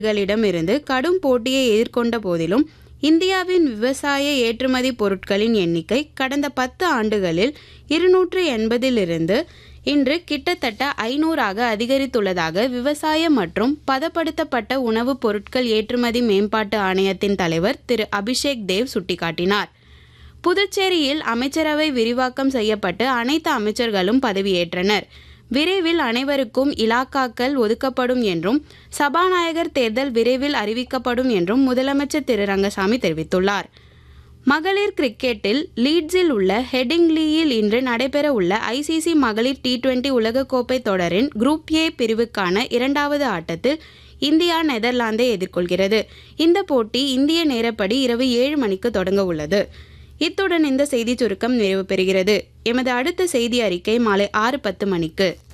களிடமிருந்து கடும் போட்டியை எதிர்கொண்ட போதிலும் இந்தியாவின் விவசாய ஏற்றுமதி பொருட்களின் எண்ணிக்கை கடந்த பத்து ஆண்டுகளில் இருநூற்று எண்பதிலிருந்து இன்று கிட்டத்தட்ட ஐநூறாக அதிகரித்துள்ளதாக விவசாய மற்றும் பதப்படுத்தப்பட்ட உணவுப் பொருட்கள் ஏற்றுமதி மேம்பாட்டு ஆணையத்தின் தலைவர் திரு அபிஷேக் தேவ் சுட்டிக்காட்டினார் புதுச்சேரியில் அமைச்சரவை விரிவாக்கம் செய்யப்பட்டு அனைத்து அமைச்சர்களும் பதவியேற்றனர் விரைவில் அனைவருக்கும் இலாக்காக்கள் ஒதுக்கப்படும் என்றும் சபாநாயகர் தேர்தல் விரைவில் அறிவிக்கப்படும் என்றும் முதலமைச்சர் திரு ரங்கசாமி தெரிவித்துள்ளார் மகளிர் கிரிக்கெட்டில் லீட்ஸில் உள்ள ஹெடிங்லியில் இன்று நடைபெற உள்ள ஐசிசி மகளிர் டி டுவெண்டி உலகக்கோப்பை தொடரின் குரூப் ஏ பிரிவுக்கான இரண்டாவது ஆட்டத்தில் இந்தியா நெதர்லாந்தை எதிர்கொள்கிறது இந்த போட்டி இந்திய நேரப்படி இரவு ஏழு மணிக்கு தொடங்க உள்ளது இத்துடன் இந்த செய்தி சுருக்கம் நிறைவு பெறுகிறது எமது அடுத்த செய்தி அறிக்கை மாலை ஆறு பத்து மணிக்கு